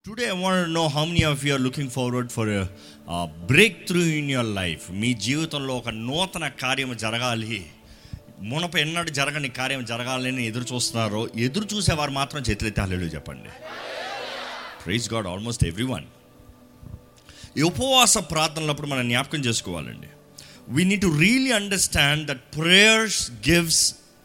Today, I want to know how many of you are looking forward for a, a breakthrough in your life. మీ జీవితంలో ఒక నూతన కార్యం జరగాలి మునప ఎన్నడూ జరగని కార్యం జరగాలని ఎదురు చూస్తున్నారో ఎదురు చూసేవారు మాత్రం చేతులెత్తి హల్లెలు చెప్పండి praise God almost every one ఈ ఉపవాస ప్రార్థనలప్పుడు మనం జ్ఞాపకం చేసుకోవాలండి we need to really understand that prayers gives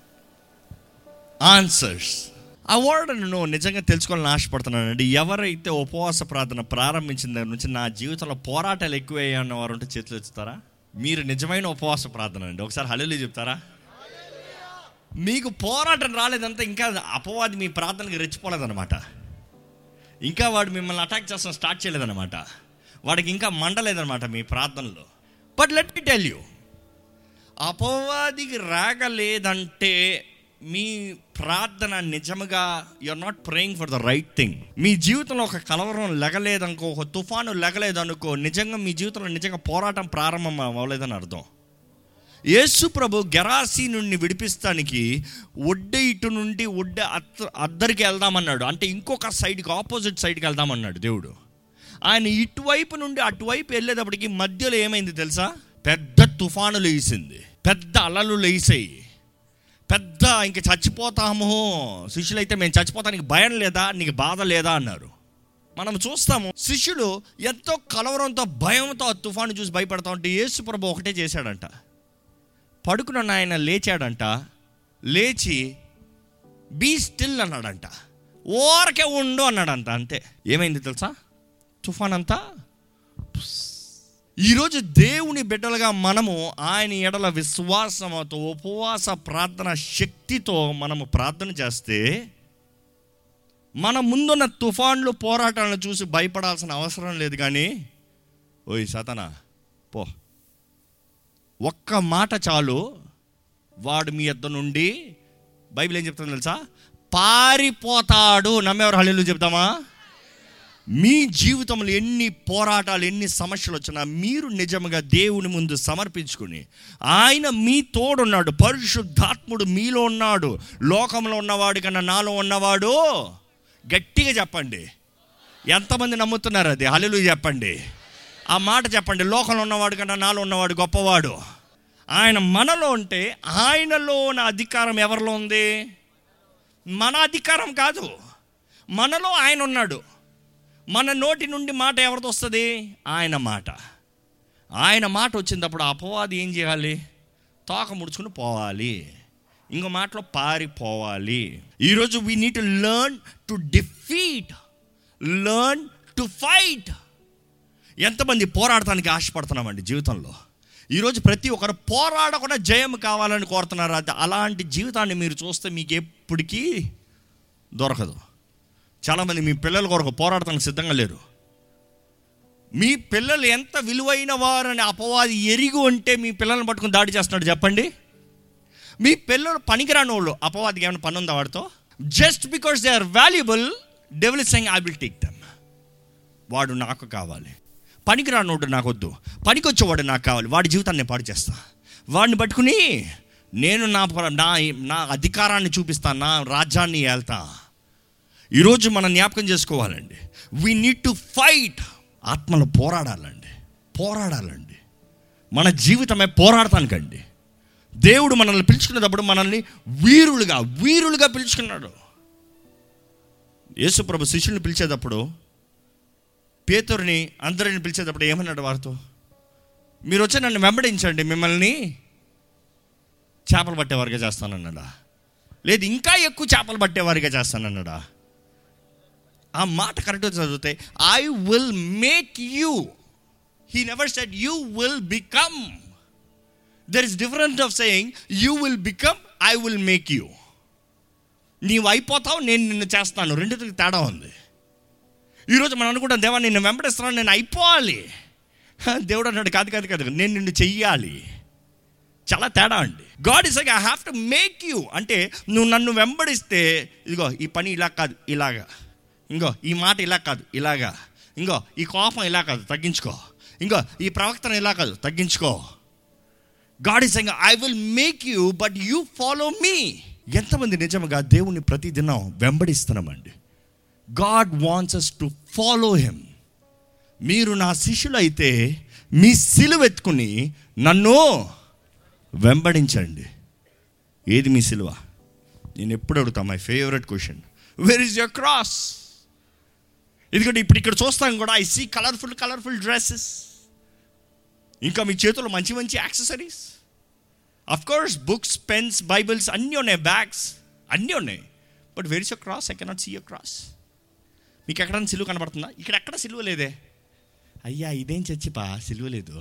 answers ఆ వర్డ్ నేను నిజంగా తెలుసుకోవాలని ఆశపడుతున్నానండి ఎవరైతే ఉపవాస ప్రార్థన ప్రారంభించిన దగ్గర నుంచి నా జీవితంలో పోరాటాలు ఎక్కువయ్యాయి అన్న వారు ఉంటే చేతులు ఎత్తుతారా మీరు నిజమైన ఉపవాస ప్రార్థన అండి ఒకసారి హల్లు చెప్తారా మీకు పోరాటం రాలేదంటే ఇంకా అపవాది మీ ప్రార్థనకి రెచ్చిపోలేదన్నమాట ఇంకా వాడు మిమ్మల్ని అటాక్ చేస్తాం స్టార్ట్ చేయలేదన్నమాట వాడికి ఇంకా మండలేదన్నమాట మీ ప్రార్థనలో but let me tell you అపవాదికి రాగలేదంటే మీ ప్రార్థన నిజముగా are not praying for the right thing మీ జీవితంలో ఒక కలవరం లెగలేదనుకో ఒక తుఫాను లెగలేదనుకో నిజంగా మీ జీవితంలో నిజంగా పోరాటం ప్రారంభం అవ్వలేదని అర్థం యేసు ప్రభు గెరాసి నుండి విడిపిస్తానికి ఒడ్డె ఇటు నుండి ఒడ్డె అత్త అద్దరికి వెళ్దామన్నాడు అంటే ఇంకొక సైడ్కి ఆపోజిట్ సైడ్కి వెళ్దామన్నాడు దేవుడు ఆయన ఇటువైపు నుండి అటువైపు వెళ్ళేటప్పటికి మధ్యలో ఏమైంది తెలుసా పెద్ద తుఫాను లేచింది పెద్ద అలలు లేసాయి పెద్ద ఇంక చచ్చిపోతాము శిష్యులైతే మేము చచ్చిపోతానికి భయం లేదా నీకు బాధ లేదా అన్నారు మనం చూస్తాము శిష్యుడు ఎంతో కలవరంతో భయంతో ఆ తుఫాను చూసి భయపడతా ఉంటే యేసు ప్రభు ఒకటే చేశాడంట పడుకున్న ఆయన లేచాడంట లేచి బీ స్టిల్ అన్నాడంట ఓరకే ఉండు అన్నాడంట అంతే ఏమైంది తెలుసా తుఫాన్ అంతా ఈరోజు దేవుని బిడ్డలుగా మనము ఆయన ఎడల విశ్వాసంతో ఉపవాస ప్రార్థన శక్తితో మనము ప్రార్థన చేస్తే మన ముందున్న తుఫాన్లు పోరాటాలను చూసి భయపడాల్సిన అవసరం లేదు కానీ ఓయ్ సతనా పో ఒక్క మాట చాలు వాడు మీ యొద్ద నుండి బైబిల్ ఏం చెప్తుంది తెలుసా పారిపోతాడు నమ్మేవారు హల్లు చెప్తామా మీ జీవితంలో ఎన్ని పోరాటాలు ఎన్ని సమస్యలు వచ్చినా మీరు నిజంగా దేవుని ముందు సమర్పించుకుని ఆయన మీ తోడున్నాడు పరిశుద్ధాత్ముడు మీలో ఉన్నాడు లోకంలో ఉన్నవాడు కన్నా నాలో ఉన్నవాడు గట్టిగా చెప్పండి ఎంతమంది నమ్ముతున్నారు అది హల్లు చెప్పండి ఆ మాట చెప్పండి లోకంలో ఉన్నవాడు కన్నా నాలో ఉన్నవాడు గొప్పవాడు ఆయన మనలో ఉంటే ఆయనలో ఉన్న అధికారం ఎవరిలో ఉంది మన అధికారం కాదు మనలో ఆయన ఉన్నాడు మన నోటి నుండి మాట ఎవరితో వస్తుంది ఆయన మాట ఆయన మాట వచ్చినప్పుడు అపవాది ఏం చేయాలి తోక ముడుచుకుని పోవాలి ఇంకో మాటలో పారిపోవాలి ఈరోజు we need to learn to defeat learn to fight ఎంతమంది పోరాడటానికి ఆశపడుతున్నామండి జీవితంలో ఈరోజు ప్రతి ఒక్కరు పోరాడకుండా జయం కావాలని కోరుతున్నారు అది అలాంటి జీవితాన్ని మీరు చూస్తే మీకు ఎప్పటికీ దొరకదు చాలామంది మీ పిల్లల కొరకు పోరాడటానికి సిద్ధంగా లేరు మీ పిల్లలు ఎంత విలువైన వారని అపవాది ఎరిగి ఉంటే మీ పిల్లల్ని పట్టుకుని దాడి చేస్తున్నాడు చెప్పండి మీ పిల్లలు పనికిరాని వాళ్ళు అపవాదికి ఏమైనా పని ఉందా వాడితో just because they are valuable devil saying I will take them వాడు నాకు కావాలి పనికిరానోడు నాకు వద్దు పనికొచ్చేవాడు నాకు కావాలి వాడి జీవితాన్ని నేను పాడు చేస్తా వాడిని పట్టుకుని నేను నా పర- నా నా అధికారాన్ని చూపిస్తాను నా రాజ్యాన్ని వెళ్తా ఈరోజు మనం జ్ఞాపకం చేసుకోవాలండి వీ నీడ్ టు ఫైట్ ఆత్మలో పోరాడాలండి పోరాడాలండి మన జీవితమే పోరాడటానికండి దేవుడు మనల్ని పిలుచుకునేటప్పుడు మనల్ని వీరులుగా వీరులుగా పిలుచుకున్నాడు యేసుప్రభు శిష్యుల్ని పిలిచేటప్పుడు పేతురిని అందరిని పిలిచేటప్పుడు ఏమన్నాడు వారితో మీరు వచ్చి నన్ను వెంబడించండి మిమ్మల్ని చేపలు పట్టేవారిగా చేస్తానన్నాడా లేదు ఇంకా ఎక్కువ చేపలు పట్టేవారిగా చేస్తానన్నాడా ఆ మాట కరెక్ట్గా చదివితే I will make you he never said you will become there is different of saying you will become I will make you నీవు అయిపోతావు నేను నిన్ను చేస్తాను రెండింటికి తేడా ఉంది ఈరోజు మనం అనుకుంటాం దేవా నిన్ను వెంబడిస్తున్నాను నేను అయిపోవాలి హ, దేవుడు అన్నాడు కాదు కాదు కాదు నేను నిన్ను చెయ్యాలి చాలా తేడా అండి God is I have to make you అంటే నువ్వు నన్ను వెంబడిస్తే ఇదిగో ఈ పని ఇలా కాదు ఇలాగా ఇంకో ఈ మాట ఇలా కాదు ఇలాగా ఇంకో ఈ కోపం ఇలా కాదు తగ్గించుకో ఇంకో ఈ ప్రవక్తన ఇలా కాదు తగ్గించుకో God is I will make you but you follow me ఎంతమంది నిజంగా దేవుని ప్రతిదినం వెంబడిస్తున్నామండి God wants us to follow him మీరు నా శిష్యులు అయితే మీ సిలువ ఎత్తుకుని నన్ను వెంబడించండి ఏది మీ సిలువ నేను ఎప్పుడు అడుగుతా my favourite question where is your cross ఎందుకంటే ఇప్పుడు ఇక్కడ చూస్తాం కూడా I see colourful colourful dresses ఇంకా మీ చేతుల్లో మంచి మంచి accessories of course books pens Bibles అన్నీ ఉన్నాయి బ్యాగ్స్ అన్నీ ఉన్నాయి but where is your cross I cannot see your cross మీకు ఎక్కడైనా సిలువ కనబడుతుందా ఇక్కడ ఎక్కడ సిలువ లేదే అయ్యా ఇదేం చచ్చిపా సిలువ లేదు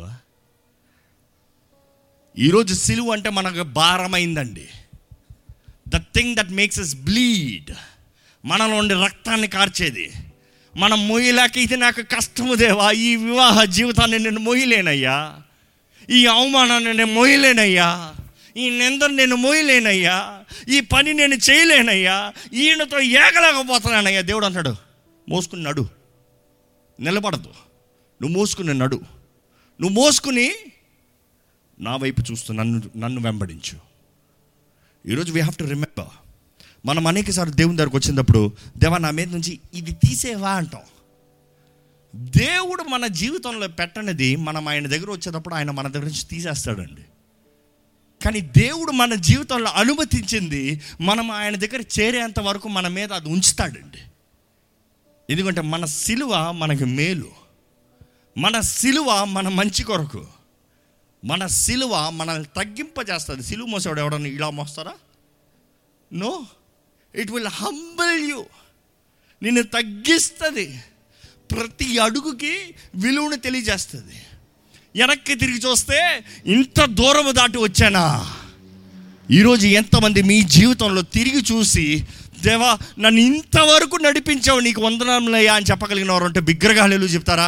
ఈరోజు సిలువ అంటే మనకు భారమైందండి the thing that makes us bleed మనలో ఉండే రక్తాన్ని కార్చేది మనం మొయ్యలేక ఇది నాకు కష్టము దేవా ఈ వివాహ జీవితాన్ని నేను మొయ్యలేనయ్యా ఈ అవమానాన్ని నేను మొయ్యలేనయ్యా ఈ నిందను నేను మోయలేనయ్యా ఈ పని నేను చేయలేనయ్యా ఈయనతో ఏగలేకపోతున్నానయ్యా దేవుడు అంటాడు మోసుకుని నడు నిలబడదు నువ్వు మోసుకుని నడు నువ్వు మోసుకుని నా వైపు చూస్తూ నన్ను నన్ను వెంబడించు ఈరోజు వీ హ్యావ్ టు రిమెంబర్ మనం అనేకసార్లు దేవుని దగ్గరకు వచ్చినప్పుడు దేవా నా మీద నుంచి ఇది తీసేవా అంటాం దేవుడు మన జీవితంలో పెట్టనిది మనం ఆయన దగ్గర వచ్చేటప్పుడు ఆయన మన దగ్గర నుంచి తీసేస్తాడండి కానీ దేవుడు మన జీవితంలో అనుమతించింది మనం ఆయన దగ్గర చేరేంత వరకు మన మీద అది ఉంచుతాడండి ఎందుకంటే మన సిలువ మనకి మేలు మన సిలువ మన మంచి కొరకు మన సిలువ మనల్ని తగ్గింపజేస్తుంది సిలువ మోసేవాడు ఎవడన్నా ఇలా మోస్తారా no it will humble you నిన్ను తగ్గిస్తుంది ప్రతి అడుగుకి విలువను తెలియజేస్తుంది వెనక్కి తిరిగి చూస్తే ఇంత దూరం దాటి వచ్చానా ఈరోజు ఎంతమంది మీ జీవితంలో తిరిగి చూసి దేవా నన్ను ఇంతవరకు నడిపించావు నీకు వందనములయ్యా అని చెప్పగలిగిన వారు అంటే బిగ్గరగాలు చెప్తారా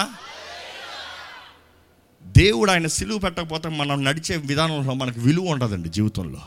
దేవుడు ఆయన సిలువు పెట్టకపోతే మనం నడిచే విధానంలో మనకు విలువ ఉండదండి జీవితంలో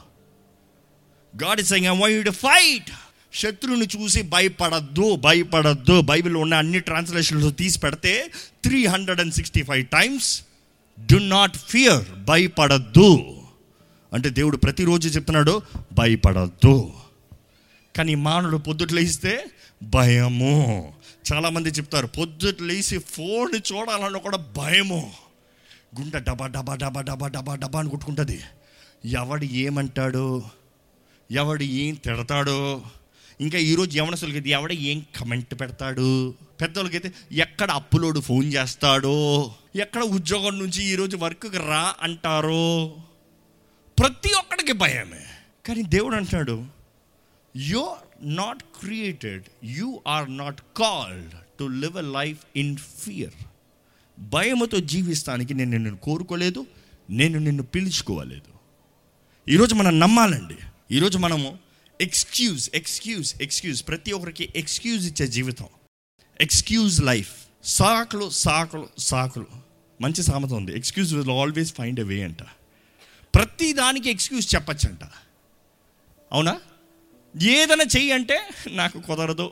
God is I want to fight శత్రువుని చూసి భయపడద్దు భయపడద్దు బైబిల్ ఉన్న అన్ని ట్రాన్స్లేషన్స్ తీసి పెడితే three hundred and sixty five times do not fear భయపడద్దు అంటే దేవుడు ప్రతిరోజు చెప్తున్నాడు భయపడద్దు కానీ మానవుడు పొద్దుట లేస్తే భయము చాలామంది చెప్తారు పొద్దుట లేచి ఫోన్ చూడాలన్న కూడా భయము గుండె డబా డబా డబా డబా డబా డబా అని కొట్టుకుంటుంది ఎవడు ఏమంటాడు ఎవడు ఏం తిడతాడో ఇంకా ఈరోజు యవనసులకి ఎవడ ఏం కమెంట్ పెడతాడు పెద్దోళ్ళకైతే ఎక్కడ అప్పులోడు ఫోన్ చేస్తాడో ఎక్కడ ఉద్యోగం నుంచి ఈరోజు వర్క్కి రా అంటారో ప్రతి ఒక్కడికి భయమే కానీ దేవుడు అంటాడు you not created you are not called to live a life in fear భయముతో జీవిస్తానికి నేను నిన్ను కోరుకోలేదు నేను నిన్ను పిలుచుకోవలేదు ఈరోజు మనం నమ్మాలండి ఈరోజు మనము ఎక్స్క్యూజ్ ఎక్స్క్యూజ్ ఎక్స్క్యూజ్ ప్రతి ఒక్కరికి ఎక్స్క్యూజ్ ఇచ్చే జీవితం ఎక్స్క్యూజ్ లైఫ్ సాకులు సాకులు సాకులు మంచి సామెత ఉంది excuse will always find a way అంట ప్రతి దానికి ఎక్స్క్యూజ్ చెప్పచ్చంట అవునా ఏదైనా చెయ్యి అంటే నాకు కుదరదు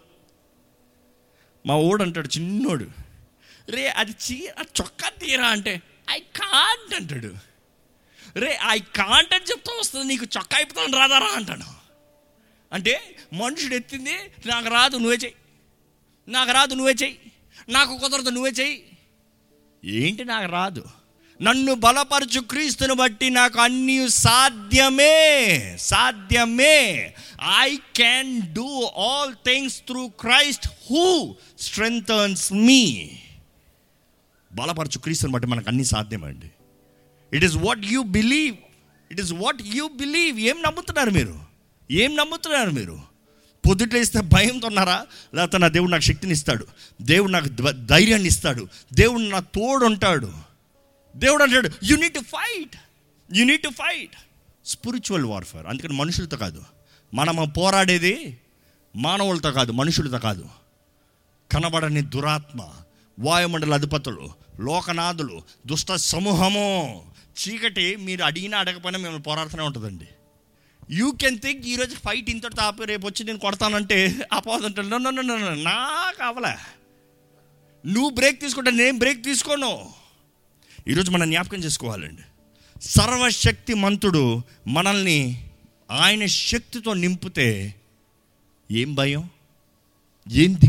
మా ఓడు అంటాడు చిన్నోడు రే అది చీ ఆ చొక్కా తీరా అంటే ఐ కాంట్ అంటాడు రే ఐ కాంట్ అని చెప్తా వస్తుంది నీకు చొక్కా అయిపోతాను రాదారా అంటాను అంటే మనుషుడు ఎత్తింది నాకు రాదు నువ్వే చెయ్యి నాకు రాదు నువ్వే చెయ్యి నాకు కుదరదు నువ్వే చెయ్యి ఏంటి నాకు రాదు నన్ను బలపరచు క్రీస్తుని బట్టి నాకు అన్ని సాధ్యమే సాధ్యమే I can do all things through Christ who strengthens me బలపరచు క్రీస్తుని బట్టి మనకు అన్ని సాధ్యమండి it is what you believe it is what you believe ఏం నమ్ముతున్నారు మీరు ఏం నమ్ముతున్నారు మీరు పొద్దుట్లో ఇస్తే భయంతో ఉన్నారా లేకపోతే నా దేవుడు నాకు శక్తిని ఇస్తాడు దేవుడు నాకు ధ- ధైర్యాన్ని ఇస్తాడు దేవుడు నా తోడు ఉంటాడు దేవుడు అంటాడు you need to fight you need to fight spiritual warfare అందుకని మనుషులతో కాదు మనము పోరాడేది మానవులతో కాదు మనుషులతో కాదు కనబడని దురాత్మ వాయుమండల అధిపతులు లోకనాథులు దుష్ట సమూహము చీకటి మీరు అడిగినా అడగపోయినా మిమ్మల్ని పోరాడుతూనే ఉంటుందండి యూ కెన్ థింక్ ఈరోజు ఫైట్ ఇంతటితో ఆపి రేపు వచ్చి నేను కొడతానంటే అపోదంటాడు నన్ను నన్ను నన్ను నాకు అవలే నువ్వు బ్రేక్ తీసుకుంటే నేను బ్రేక్ తీసుకోను ఈరోజు మనం జ్ఞాపకం చేసుకోవాలండి సర్వశక్తి మంతుడు మనల్ని ఆయన శక్తితో నింపితే ఏం భయం ఏం దిగులు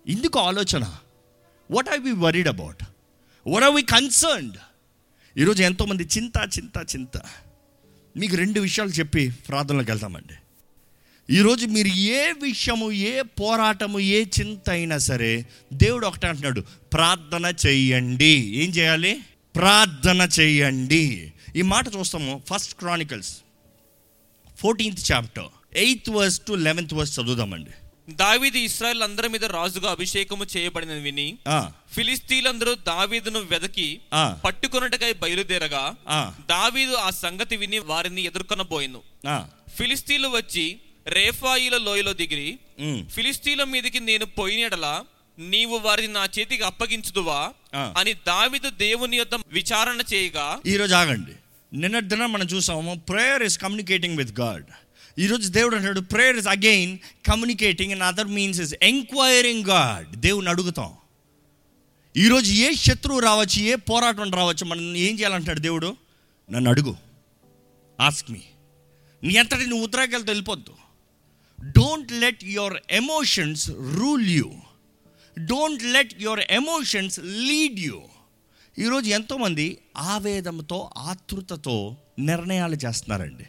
ఇందుకు ఆలోచన what are we worried about what are we concerned ఈరోజు ఎంతోమంది చింత చింత చింత మీకు రెండు విషయాలు చెప్పి ప్రార్థనలోకి వెళ్తామండి ఈరోజు మీరు ఏ విషయము ఏ పోరాటము ఏ చింత అయినా సరే దేవుడు ఒకటే అంటున్నాడు ప్రార్థన చెయ్యండి ఏం చేయాలి ప్రార్థన చెయ్యండి ఈ మాట చూస్తాము first Chronicles fourteenth chapter eighth verse to eleventh verse చదువుదామండి దావీదు ఇస్రాయల్ అందరి మీద రాజుగా అభిషేకము చేయబడిన విని ఆ, ఫిలిస్తీన్లందరూ దావీదును వెదకి ఆ. పట్టుకొనుటకై బయలుదేరగా ఆ. దావీదు ఆ సంగతి విని వారిని ఎదుర్కొనబోయెను ఆ, ఫిలిస్తీన్లు వచ్చి రేఫాయిల లోయలో దిగిరి ఉమ్, ఫిలిస్తీన్ల మీదకి నేను పోయినడలా నీవు వారిని నా చేతికి అప్పగించుదువా ఆ. అని దావీదు దేవుని యొద్ద విచారణ చేయగా ఈరోజు ఆగండి నిన్నటి దినం మనం చూసాము prayer is communicating with God ఈరోజు దేవుడు అంటాడు prayer is again communicating and other means is enquiring God దేవుని అడుగుతాం ఈరోజు ఏ శత్రువు రావచ్చు ఏ పోరాటం రావచ్చు మనం ఏం చేయాలంటాడు దేవుడు నన్ను అడుగు ఆస్క్ మీ నీ అంతటి నువ్వు ఉత్తరాకెళ్తే వెళ్ళిపోద్దు don't let your emotions rule you don't let your emotions lead you ఈరోజు ఎంతోమంది ఆవేదనతో ఆతృతతో నిర్ణయాలు చేస్తున్నారండి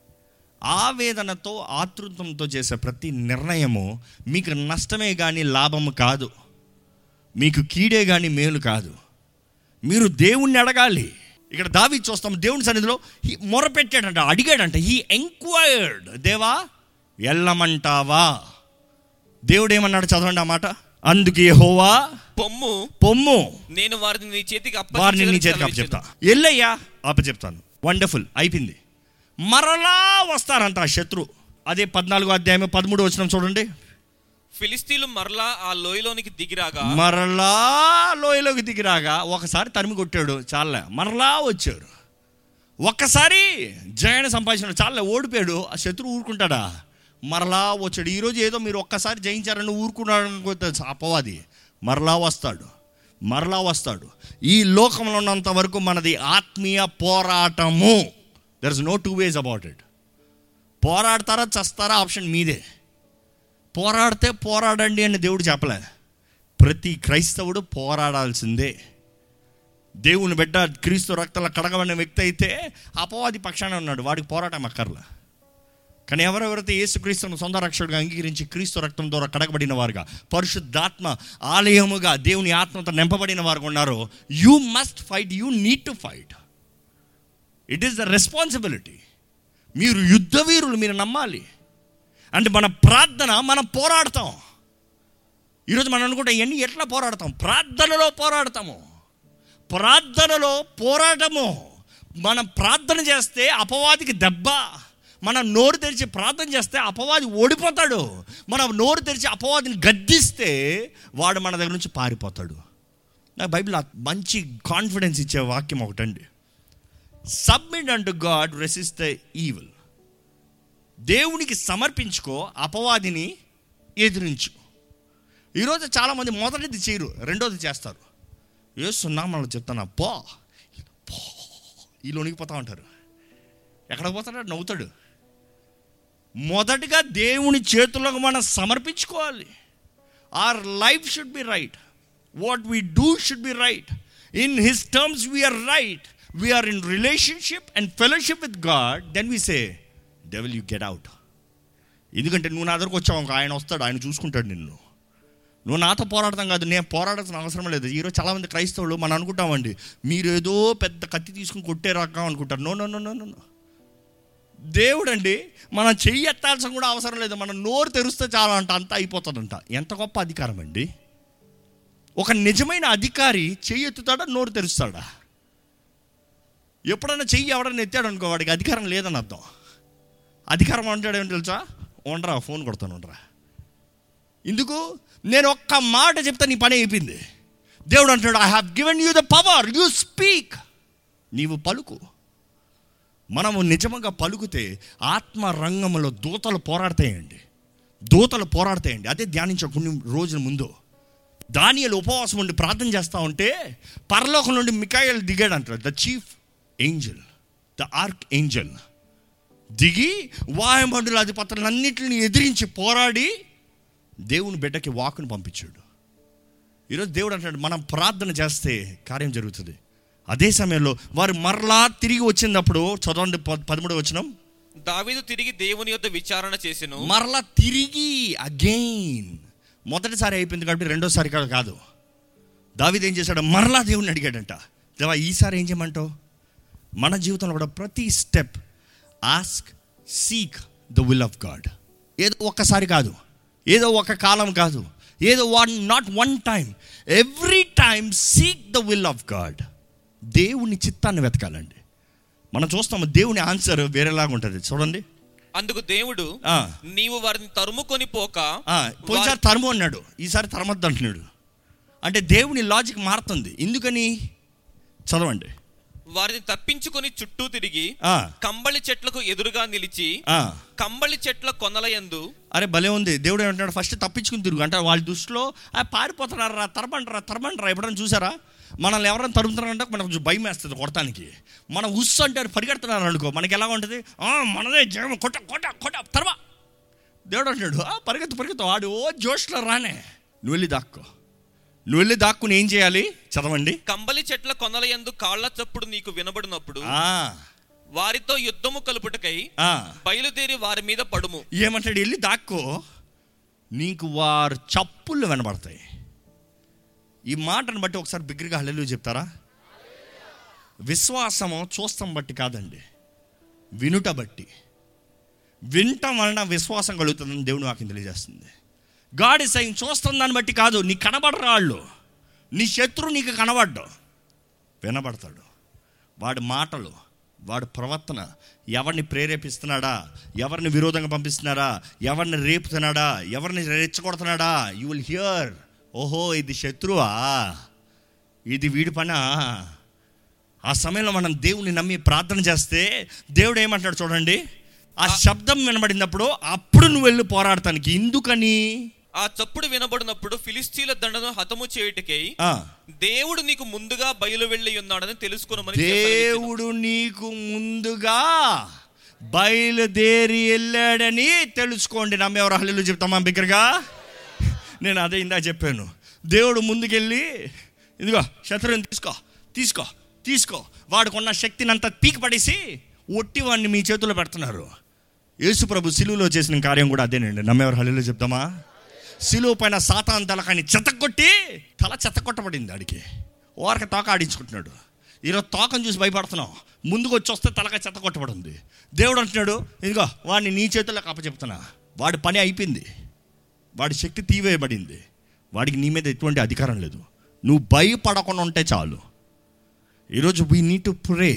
ఆవేదనతో ఆతృతంతో చేసే ప్రతి నిర్ణయము మీకు నష్టమే కానీ లాభము కాదు మీకు కీడే కానీ మేలు కాదు మీరు దేవుణ్ణి అడగాలి ఇక్కడ దావి చూస్తాం దేవుని సన్నిధిలో he- మొరపెట్టాడంట అడిగాడంట హీ ఎంక్వైర్డ్ దేవా వెళ్ళమంటావా దేవుడు ఏమన్నాడు చదవండి ఆ మాట అందుకే హోవా పొమ్ము పొమ్ము నేను వారిని నీ చేతికి వారిని నీ అప్పగించుటకు చేతికి సెలవిచ్చెను. అప్పచెప్తా ఎల్లయ్యా అప్పచెప్తాను వండర్ఫుల్ అయిపోయింది మరలా వస్తారంట ఆ శత్రు అదే పద్నాలుగో అధ్యాయం పదమూడు వచ్చిన చూడండి ఫిలిస్తీన్లు మరలా ఆ లోయలోనికి దిగిరాగా మరలా లోయలోకి దిగిరాగా ఒకసారి తరిమి కొట్టాడు చాలే మరలా వచ్చారు ఒక్కసారి జయాన్ని సంపాదించాడు చాలే ఓడిపోయాడు ఆ శత్రువు ఊరుకుంటాడా మరలా వచ్చాడు ఈరోజు ఏదో మీరు ఒక్కసారి జయించారని ఊరుకున్నాడు అనుకోతే అపవాది మరలా వస్తాడు మరలా వస్తాడు ఈ లోకంలో ఉన్నంత వరకు మనది ఆత్మీయ పోరాటము there is no two ways about it పోరాడతారా చస్తారా ఆప్షన్ మీదే పోరాడితే పోరాడండి అని దేవుడు చెప్పలే ప్రతి క్రైస్తవుడు పోరాడాల్సిందే దేవుని బిడ్డ క్రీస్తు రక్తంలో కడగబడిన వ్యక్తి అయితే అపవాది పక్షాన ఉన్నాడు వాడికి పోరాటం అక్కర్లా కానీ ఎవరెవరైతే యేసుక్రీస్తును సొంత రక్షకుడిగా అంగీకరించి క్రీస్తు రక్తం ద్వారా కడగబడిన వారుగా పరిశుద్ధాత్మ ఆలయముగా దేవుని ఆత్మతో నింపబడిన వారు ఉన్నారో you must fight you need to fight it is the responsibility మీరు యుద్ధ వీరులు మీరు నమ్మాలి అంటే మన ప్రార్థన మనం పోరాడతాం ఈరోజు మనం అనుకుంటే ఇవన్నీ ఎట్లా పోరాడతాం ప్రార్థనలో పోరాడతాము ప్రార్థనలో పోరాటము మనం ప్రార్థన చేస్తే అపవాదికి దెబ్బ మనం నోరు తెరిచి ప్రార్థన చేస్తే అపవాది ఓడిపోతాడు మనం నోరు తెరిచి అపవాదిని గద్దిస్తే వాడు మన దగ్గర నుంచి పారిపోతాడు నాకు బైబిల్ మంచి కాన్ఫిడెన్స్ ఇచ్చే వాక్యం ఒకటండి submit unto God resist the evil దేవునికి సమర్పించుకో అపవాదిని ఎదిరించు ఈరోజు చాలామంది మొదటిది చేయరు రెండోది చేస్తారు ఏ సున్నామలో చెప్తాను పో పో వీళ్ళు వణికిపోతా ఉంటారు ఎక్కడ పోతాడు నవ్వుతాడు మొదటిగా దేవుని చేతులకు మనం సమర్పించుకోవాలి our life should be right what we do should be right in his terms we're right we're in relationship and fellowship with God then we say devil you get out ఎందుకంటే నువ్వు నా దగ్గరకు వచ్చావు ఇంకో ఆయన వస్తాడు ఆయన చూసుకుంటాడు నిన్ను నువ్వు నాతో పోరాడతాం కాదు నేను పోరాడాల్సిన అవసరం లేదు ఈరోజు చాలామంది క్రైస్తవులు మనం అనుకుంటామండి మీరు ఏదో పెద్ద కత్తి తీసుకుని కొట్టే రకం అనుకుంటారు no no no no no దేవుడు అండి మనం చెయ్యి ఎత్తాల్సిన కూడా అవసరం లేదు మనం నోరు తెరిస్తే చాలా అంట అంతా అయిపోతుందంట ఎంత గొప్ప అధికారం అండి ఒక నిజమైన అధికారి చెయ్యి ఎత్తుతాడా నోరు తెరుస్తాడా ఎప్పుడైనా చెయ్యి ఎవడన్నా ఎత్తాడు అనుకో వాడికి అధికారం లేదని అర్థం అధికారం అంటాడు ఏమో తెలుసా ఉండరా ఫోన్ కొడతాను ఉండరా ఎందుకు నేను ఒక్క మాట చెప్తే నీ పని అయిపోయింది దేవుడు అంటాడు I have given you the power you speak నీవు పలుకు మనము నిజంగా పలుకుతే ఆత్మ రంగంలో దూతలు పోరాడతాయండి దూతలు పోరాడతాయండి అదే ధ్యానించే కొన్ని రోజుల ముందు దానియలు ఉపవాసం ఉండి ప్రార్థన చేస్తూ ఉంటే పరలోకం నుండి మికాయలు దిగాడు అంటారు the chief angel the archangel దిగి వాయుమండల అధిపతులన్నింటిని ఎదిరించి పోరాడి దేవుని బిడ్డకి వాకును పంపించాడు ఈరోజు దేవుడు అంటాడు మనం ప్రార్థన చేస్తే కార్యం జరుగుతుంది అదే సమయంలో వారు మరలా తిరిగి వచ్చినప్పుడు చదవండి ప- పదమూడు వచ్చినాం దావీదు తిరిగి దేవుని యొద్ద విచారణ చేసెను మరలా తిరిగి అగైన్ మొదటిసారి అయిపోయింది కాబట్టి రెండోసారి కాదు కాదు దావీదు ఏం చేశాడు మరలా దేవుడిని అడిగాడంట దేవా ఈసారి ఏం చేయమంటావు మన జీవితంలో కూడా ప్రతి step ask seek the will of God ఏదో ఒక్కసారి కాదు ఏదో ఒక కాలం కాదు ఏదో one not one time every time seek the will of God దేవుని చిత్తాన్ని వెతకాలండి మనం చూస్తాము దేవుని ఆన్సర్ వేరేలాగా ఉంటుంది చూడండి అందుకు దేవుడు ఆ. నీవు వారిని తరుముకొని పోక ఆ, పోయినసారి తరము అన్నాడు ఈసారి తరమద్దు అంటున్నాడు అంటే దేవుని లాజిక్ మారుతుంది ఎందుకని చదవండి వారిని తప్పించుకొని చుట్టూ తిరిగి ఆ, కంబళి చెట్లకు ఎదురుగా నిలిచి ఆ. కంబళి చెట్ల కొనల యందు అరే భలే ఉంది దేవుడు ఏమంటాడు ఫస్ట్ తప్పించుకుని తిరుగు అంటే వాళ్ళ దృష్టిలో ఆ పారిపోతున్నారా తరమంటారా తరమంటారా ఎప్పుడైనా చూసారా మనల్ని ఎవరైనా తరుముతున్నారంటే మనకు కొంచెం భయం వేస్తుంది కొడతానికి మనం ఉస్ అంటే పరిగెడుతున్నారు అనుకో మనకి ఎలా ఉంటుంది "ఆ, మనదే జయం కొట్ట కొట్ట కొట్ట తర్వా దేవుడు అంటాడు "ఆ, పరిగెత్తు పరిగెత్తు వాడు ఓ జోష్లో రానే నువ్వు వెళ్ళి దాక్కో నువ్వు వెళ్ళి దాక్కుని ఏం చేయాలి చదవండి కంబలి చెట్ల కొనల యందు కాళ్ల చప్పుడు నీకు వినబడినప్పుడు ఆ, వారితో యుద్ధము కలుపుటకై ఆ. బయలుదేరి వారి మీద పడుము ఏమంటాడు వెళ్ళి దాక్కో నీకు వారు చప్పుళ్ళు వినబడతాయి ఈ మాటను బట్టి ఒకసారి బిగ్గరగా హల్లెలు చెప్తారా విశ్వాసము చూస్తాం బట్టి కాదండి వినుట బట్టి వినటం వలన విశ్వాసం కలుగుతుందని దేవుడు నాకు తెలియజేస్తుంది గాడ్ ఇస్ సైన్ చూస్తున్న దాన్ని బట్టి కాదు నీ కనబడరు వాళ్ళు నీ శత్రువు నీకు కనబడ్డు వినబడతాడు వాడి మాటలు వాడి ప్రవర్తన ఎవరిని ప్రేరేపిస్తున్నాడా ఎవరిని విరోధంగా పంపిస్తున్నాడా ఎవరిని రేపుతున్నాడా ఎవరిని రెచ్చగొడుతున్నాడా యూ విల్ హియర్ ఓహో ఇది శత్రువా ఇది వీడి పనా ఆ సమయంలో మనం దేవుని నమ్మి ప్రార్థన చేస్తే దేవుడు ఏమంటాడు చూడండి ఆ శబ్దం వినబడినప్పుడు అప్పుడు నువ్వు వెళ్ళి పోరాడటానికి ఎందుకని ఆ చప్పుడు వినబడినప్పుడు ఫిలిస్తీన్ల దండను హతము చేయుటకై ఆ, దేవుడు నీకు ముందుగా బయలు వెళ్ళి ఉన్నాడని తెలుసుకునమని సెలవిచ్చెను. దేవుడు నీకు ముందుగా బయలుదేరి వెళ్ళాడని తెలుసుకోండి నమ్మేవారు హల్లు చెప్తామా బిగ్గరగా నేను అదే ఇందా చెప్పాను దేవుడు ముందుకెళ్ళి ఇదిగో శత్రువుని తీసుకో తీసుకో తీసుకో వాడుకున్న శక్తిని అంతా పీకి పడేసి ఒట్టి వాడిని మీ చేతిలో పెడుతున్నారు యేసు ప్రభు సిలువలో చేసిన కార్యం కూడా అదేనండి నమ్మేవారు హల్లు చెప్తామా సిలువ పైన సాతాన్ తలకాని చెత్తకొట్టి తల చెత్తకొట్టబడింది ఆడికి ఓరక తోక ఆడించుకుంటున్నాడు ఈరోజు తోకను చూసి భయపడుతున్నాం ముందుకు వచ్చి వస్తే తలక చెత్త కొట్టబడింది దేవుడు అంటున్నాడు ఇదిగో వాడిని నీ చేతుల్లోకి అప్పచెప్తున్నా వాడి పని అయిపోయింది వాడి శక్తి తీవేయబడింది వాడికి నీ మీద ఎటువంటి అధికారం లేదు నువ్వు భయపడకుండా ఉంటే చాలు ఈరోజు వీ నీడ్ టు ప్రే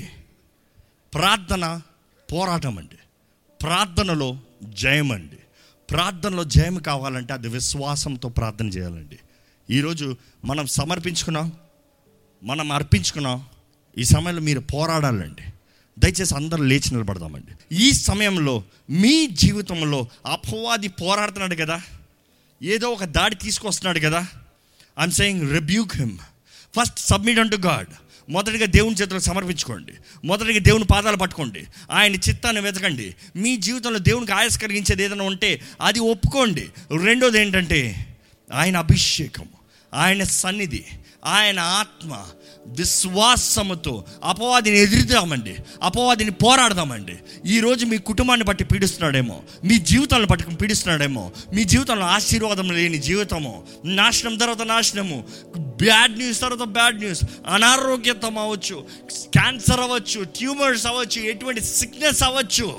ప్రార్థన పోరాటం అండి ప్రార్థనలో జయం అండి ప్రార్థనలో జయం కావాలంటే అది విశ్వాసంతో ప్రార్థన చేయాలండి ఈరోజు మనం సమర్పించుకున్నాం మనం అర్పించుకున్నాం ఈ సమయంలో మీరు పోరాడాలండి దయచేసి అందరూ లేచి నిలబడదామండి ఈ సమయంలో మీ జీవితంలో అపవాది పోరాడుతున్నాడు కదా ఏదో ఒక దాడి తీసుకొస్తున్నాడు కదా I'm saying rebuke him first submit unto God మొదటిగా దేవుని చేతులకు సమర్పించుకోండి మొదటిగా దేవుని పాదాలు పట్టుకోండి ఆయన చిత్తాన్ని వెతకండి మీ జీవితంలో దేవునికి ఆయాస కలిగించేది ఏదైనా ఉంటే అది ఒప్పుకోండి రెండోది ఏంటంటే ఆయన అభిషేకం ఆయన సన్నిధి ఆయన ఆత్మ విశ్వాసముతో అపవాదిని ఎదురుదామండి అపవాదిని పోరాడదామండి ఈరోజు మీ కుటుంబాన్ని బట్టి పీడిస్తున్నాడేమో మీ జీవితాలను పట్టి పీడిస్తున్నాడేమో మీ జీవితంలో ఆశీర్వాదం లేని జీవితము నాశనం తర్వాత నాశనము బ్యాడ్ న్యూస్ తర్వాత బ్యాడ్ న్యూస్ అనారోగ్యత అవ్వచ్చు క్యాన్సర్ అవ్వచ్చు ట్యూమర్స్ అవ్వచ్చు ఎటువంటి సిక్నెస్ అవ్వచ్చు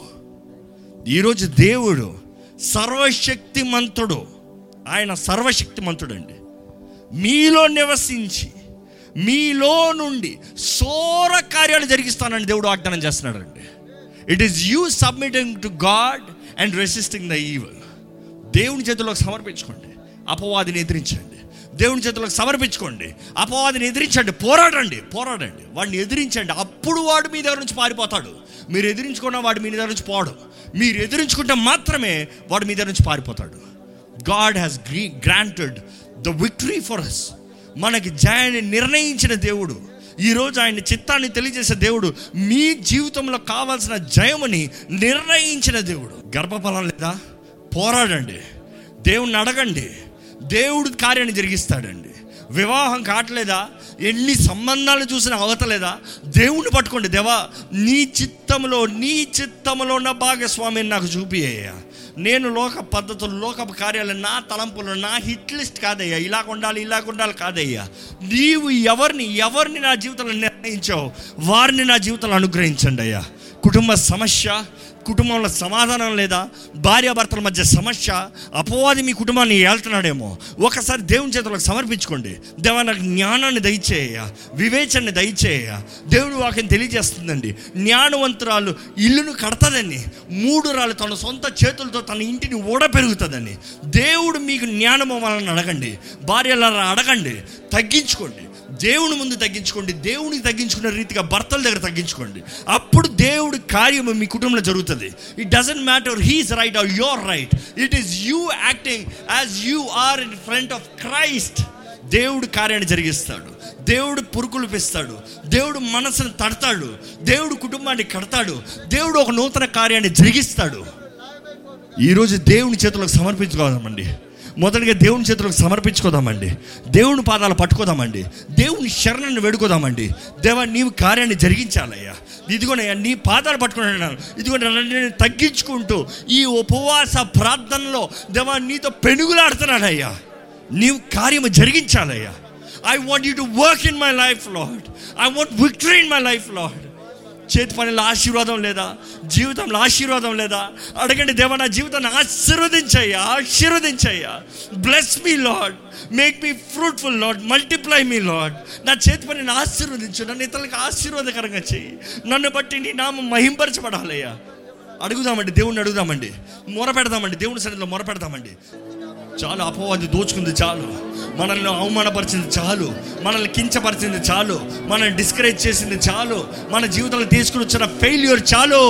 ఈరోజు దేవుడు సర్వశక్తిమంతుడు ఆయన సర్వశక్తిమంతుడు అండి మీలో నివసించి మీలో నుండి సోర కార్యాలు జరిగిస్తానని దేవుడు వాగ్దానం చేస్తున్నాడండి it is you submitting to God and resisting the evil దేవుని చేతుల్లోకి సమర్పించుకోండి అపవాదిని ఎదిరించండి దేవుని చేతులకు సమర్పించుకోండి అపవాదిని ఎదిరించండి పోరాడండి పోరాడండి వాడిని ఎదిరించండి అప్పుడు వాడు మీ దగ్గర నుంచి పారిపోతాడు మీరు ఎదిరించుకున్న వాడు మీ దగ్గర నుంచి పోవడం మీరు ఎదిరించుకుంటే మాత్రమే వాడు మీ దగ్గర నుంచి పారిపోతాడు గాడ్ హ్యాస్ గ్రీ granted the victory for us మనకి జయాన్ని నిర్ణయించిన దేవుడు ఈరోజు ఆయన చిత్తాన్ని తెలియజేసే దేవుడు మీ జీవితంలో కావాల్సిన జయముని నిర్ణయించిన దేవుడు గర్భఫలం లేదా పోరాడండి దేవుణ్ణి అడగండి దేవుడు కార్యాన్ని జరిగిస్తాడండి వివాహం కావట్లేదా ఎన్ని సంబంధాలు చూసినా అవతలేదా దేవుణ్ణి పట్టుకోండి దేవా నీ చిత్తంలో నీ చిత్తంలో ఉన్న భాగస్వామిని నాకు చూపియ్యా నేను లోక పద్ధతులు లోకపు కార్యాలు నా తలంపులు నా హిట్ లిస్ట్ కాదయ్యా ఇలా ఉండాలి ఇలా ఉండాలి కాదయ్యా నీవు ఎవరిని ఎవరిని నా జీవితంలో నిర్ణయించావు వారిని నా జీవితంలో అనుగ్రహించండి అయ్యా కుటుంబ సమస్య కుటుంబంలో సమాధానం లేదా భార్యాభర్తల మధ్య సమస్య అపవాది మీ కుటుంబాన్ని ఏళ్తున్నాడేమో ఒకసారి దేవుని చేతులకు సమర్పించుకోండి దేవా నాకు జ్ఞానాన్ని దయచేయ వివేచనని దయచేయ దేవుడు వాక్యం తెలియజేస్తుందండి జ్ఞానవంతురాలు ఇల్లును కడతదని మూడు రాళ్ళు తన సొంత చేతులతో తన ఇంటిని ఊడ పెరుగుతుందని దేవుడు మీకు జ్ఞానము వలన అడగండి భార్యలను అడగండి తగ్గించుకోండి దేవుని ముందు తగ్గించుకోండి దేవునికి తగ్గించుకునే రీతిగా భర్తల దగ్గర తగ్గించుకోండి అప్పుడు దేవుడి కార్యము మీ కుటుంబంలో జరుగుతుంది it doesn't matter he's right or your right it is you acting as you are in front of Christ దేవుడు కార్యాన్ని జరిగిస్తాడు దేవుడు పురుకులు పిస్తాడు దేవుడు మనసును తడతాడు దేవుడు కుటుంబాన్ని కడతాడు దేవుడు ఒక నూతన కార్యాన్ని జరిగిస్తాడు ఈరోజు దేవుని చేతులకు సమర్పించుకోదామండి మొదటిగా దేవుని చేతులకు సమర్పించుకోదామండి దేవుని పాదాలు పట్టుకోదామండి దేవుని శరణను వేడుకోదామండి దేవా నీవు కార్యాన్ని జరిగించాలయ్యా ఇదిగోనయ్యా నీ పాదాలు పట్టుకున్నాను ఇదిగో నేను తగ్గించుకుంటూ ఈ ఉపవాస ప్రార్థనలో దేవా నీతో పెనుగులాడుతున్నానయ్యా నీవు కార్యము జరిగించాలయ్యా I want you to work in my life Lord I want victory in my life Lord చేతి పనిలో ఆశీర్వాదం లేదా జీవితంలో ఆశీర్వాదం లేదా అడగండి దేవా నా జీవితాన్ని ఆశీర్వదించయ్యా ఆశీర్వదించయ్యా bless me Lord make me fruitful Lord multiply me Lord నా చేతి పనిని ఆశీర్వదించు నన్ను ఇతరులకు ఆశీర్వాదకరంగా చెయ్యి నన్ను బట్టి నీ నామం మహింపరచబడాలయ్యా అడుగుదామండి దేవుణ్ణి అడుగుదామండి మొర పెడదామండి దేవుని సన్నిధిలో మొర పెడదామండి చాలు అపవాది దోచుకుంది చాలు మనల్ని అవమానపరిచింది చాలు మనల్ని కించపరిచింది చాలు మనల్ని డిస్కరేజ్ చేసింది చాలు మన జీవితంలో తీసుకుని వచ్చిన ఫెయిల్యూర్ చాలు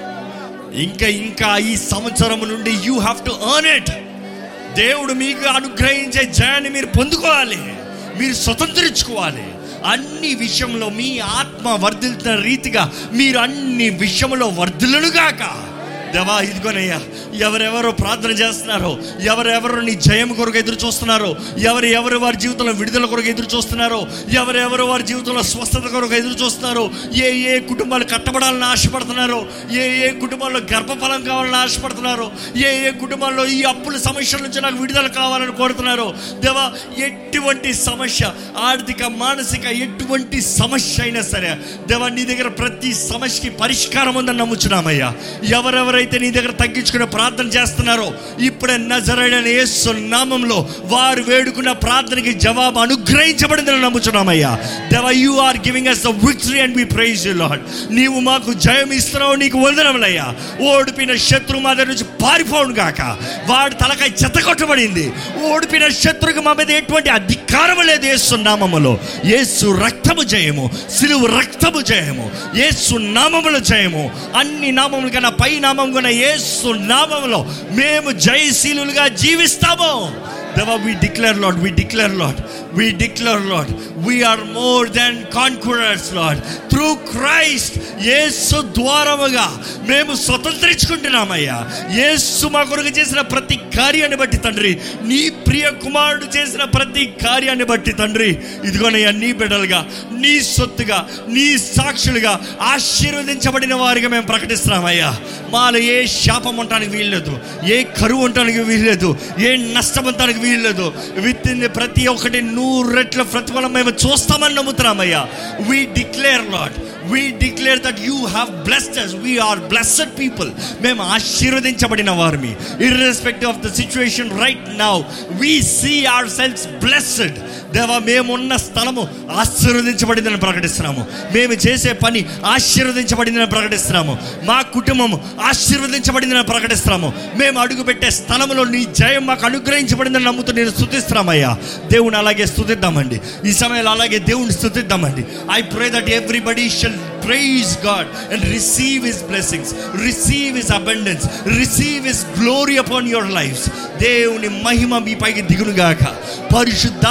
ఇంకా ఇంకా ఈ సంవత్సరం నుండి you have to earn it దేవుడు మీకు అనుగ్రహించే జయాన్ని మీరు పొందుకోవాలి మీరు స్వతంత్రించుకోవాలి అన్ని విషయంలో మీ ఆత్మ వర్ధిల్తున్న రీతిగా మీరు అన్ని విషయంలో వర్ధిల్లుగాక దేవా ఇదిగోనయ్యా ఎవరెవరో ప్రార్థన చేస్తున్నారో ఎవరెవరు నీ జయం కొరకు ఎదురు చూస్తున్నారో ఎవరు ఎవరు వారి జీవితంలో విడుదల కొరకు ఎదురు చూస్తున్నారో ఎవరెవరు వారి జీవితంలో స్వస్థత కొరకు ఎదురు చూస్తున్నారో ఏ ఏ కుటుంబాలు కట్టబడాలని ఆశపడుతున్నారో ఏ ఏ కుటుంబాల్లో గర్భఫలం కావాలని ఆశపడుతున్నారో ఏ ఏ కుటుంబాల్లో ఈ అప్పుల సమస్యల నుంచి నాకు విడుదల కావాలని కోరుతున్నారో దేవా ఎటువంటి సమస్య ఆర్థిక మానసిక ఎటువంటి సమస్య అయినా సరే దేవా నీ దగ్గర ప్రతి సమస్యకి పరిష్కారం ఉందని నమ్ముచున్నామయ్యా ఎవరెవరైతే నీ దగ్గర తగ్గించుకునే ప్రార్థన చేస్తున్నారో ఇప్పుడే నజరైన యేసు నామంలో వారు వేడుకున్న ప్రార్థనకి జవాబు అనుగ్రహించబడిందని నమ్ముచున్నామయ్యా దేవా you are giving us the victory and we praise you Lord నీవు మాకు జయం ఇస్తున్నావు నీకు వందనములయ్యా ఓడిపిన శత్రు మా దగ్గర నుంచి పారిపోవును గాక వాడు తలకాయ చెత్తకొట్టబడింది ఓడిపిన శత్రువుకి మా మీద ఎటువంటి అధికారం లేదు యేసు నామములో యేసు రక్తము జయము సిలువు రక్తము జయము యేసు నామములో జయము అన్ని నామముల కన్నా పై నామం కన్నా యేసు నామములో మేము జయశీలులుగా జీవిస్తాము దేవా we declare Lord we declare Lord we declare Lord we are more than conquerors Lord through Christ యేసు ద్వారముగా మేము స్వతంత్రించుకుంటున్నామయ్యా యేసు మా కొరకు చేసిన ప్రతి కార్యాన్ని బట్టి తండ్రి నీ ప్రియ కుమారుడు చేసిన ప్రతి కార్యాన్ని బట్టి తండ్రి ఇదిగోనయ్యా నీ బిడ్డలుగా నీ సొత్తుగా నీ సాక్షులుగా ఆశీర్వదించబడిన వారిగా మేము ప్రకటిస్తున్నామయ్యా మాలో ఏ శాపం ఉండటానికి వీల్లేదు ఏ కరువు ఉండటానికి వీల్లేదు ఏ నష్టం ఉండటానికి వీల్లేదు విత్తింది ప్రతి ఒక్కటి నూరు రెట్ల ప్రతిఫలం మేము చూస్తామని నమ్ముతున్నామయ్యా we declare Lord we declare that you have blessed us we are blessed people మేము ఆశీర్వదించబడిన వారిని irrespective of the situation right now we see our selves blessed దేవా మేమున్న స్థలము ఆశీర్వదించబడిందని ప్రకటిస్తున్నాము మేము చేసే పని ఆశీర్వదించబడిందని ప్రకటిస్తున్నాము మా కుటుంబము ఆశీర్వదించబడిందని ప్రకటిస్తున్నాము మేము అడుగుపెట్టే స్థలంలో నీ జయం మాకు అనుగ్రహించబడిందని నమ్ముతూ నేను స్థుతిస్తున్నామయ్యా దేవుని అలాగే స్థుతిద్దామండి ఈ సమయంలో అలాగే దేవుని స్థుతిద్దామండి I pray that everybody shall praise God and receive his blessings receive his abundance receive his glory upon your life దేవుని మహిమ మీ పైకి దిగునుగాక పరిశుద్ధాత్ముడు మిమ్మల్ని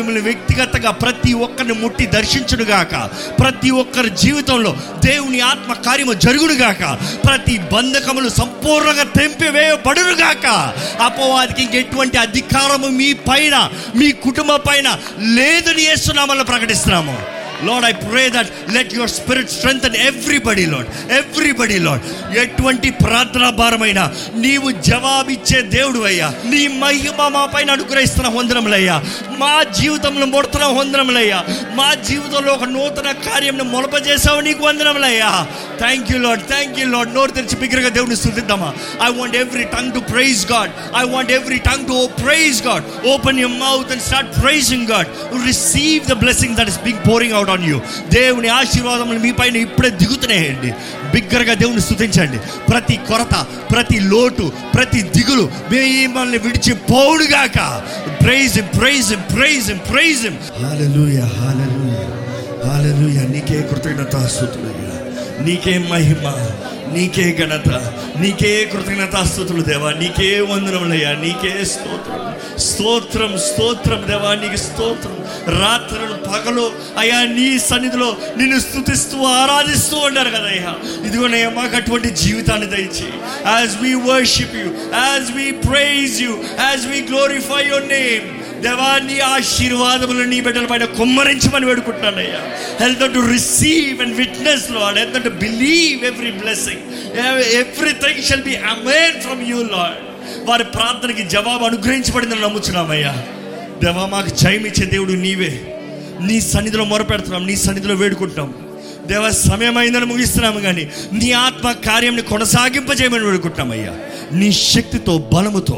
మిమ్మల్ని వ్యక్తిగతంగా ప్రతి ఒక్కరిని ముట్టి దర్శించుడుగాక ప్రతి ఒక్కరి జీవితంలో దేవుని ఆత్మ కార్యము జరుగుడుగాక ప్రతి బంధకములు సంపూర్ణంగా తెంపివేయబడునుగాక అపవాదికి ఇంకెటువంటి అధికారము మీ పైన మీ కుటుంబ పైన లేదని చేస్తున్నామని ప్రకటిస్తున్నాము Lord I pray that let your spirit strength everybody Lord everybody Lord ఎటువంటి ప్రార్థనా భారమైన నీవు జవాబిచ్చే దేవుడు అయ్యా నీ మహిమ మా పైన అనుగ్రహిస్తున్న వందనములయ్యా మా జీవితంలో మొడుతున్న వందనములయ్యా మా జీవితంలో ఒక నూతన కార్యం మొలపజేసావు నీకు వందనములయ్యా thank you Lord thank you Lord నోరు తెరిచి బిగ్గరగా దేవుని స్థుతిద్దామా I want every tongue to praise God I want every tongue to praise God open your mouth and start praising God receive the blessing that is being pouring out on you దేవుని ఆశీర్వాదములు మీ పైన ఇప్పుడే దిగుతున్నాయండి బిగ్గరగా దేవుని స్థుతించండి ప్రతి కొరత ప్రతి లోటు ప్రతి దిగులు మిమ్మల్ని విడిచి పోవుడుగాక praise praise praise praise hallelujah hallelujah hallelujah నీకే కృతజ్ఞత స్తుతులయ్యా నీకే మహిమ నీకే ఘనత నీకే కృతజ్ఞతాస్తుతులు దేవా నీకే వందనములయ్యా నీకే స్తోత్రం స్తోత్రం స్తోత్రం దేవా నీకు స్తోత్రం రాత్రులు పగలు అయ్యా నీ సన్నిధిలో నిన్ను స్తుతిస్తూ ఆరాధిస్తూ ఉన్నారు కదయ్యా ఇదిగోనయ్యా మాకు అటువంటి జీవితాన్ని దయచి as we worship you as we praise you as we glorify your name దేవా నీ ఆశీర్వాదములు నీ బిడ్డల పైన కుమ్మరించమని వేడుకుంటున్నానయ్యా health to receive and witness Lord health to believe every blessing everything shall be amen from you Lord వారి ప్రార్థనకి జవాబు అనుగ్రహించబడిందని నమ్ముచున్నామయ్యా దేవా మాకు జయం ఇచ్చే దేవుడు నీవే నీ సన్నిధిలో మొరపెడుతున్నాం నీ సన్నిధిలో వేడుకుంటున్నాం దేవ సమయం అయిందని ముగిస్తున్నాము కానీ నీ ఆత్మ కార్యంని కొనసాగింపజేయమని వేడుకుంటున్నామయ్యా నీ శక్తితో బలముతో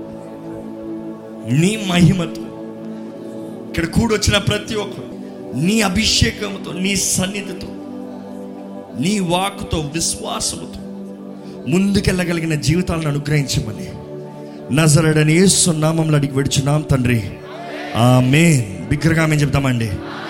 నీ మహిమతో ఇక్కడ కూడొచ్చిన ప్రతి ఒక్కరు నీ అభిషేకంతో నీ సన్నిధితో నీ వాక్కుతో విశ్వాసముతో ముందుకెళ్ళగలిగిన జీవితాలను అనుగ్రహించమని నజరడని యేసు నామంలో అడిగి విడుచున్నాం తండ్రి ఆమేన్ బిగ్గరగా మేము చెప్తామండి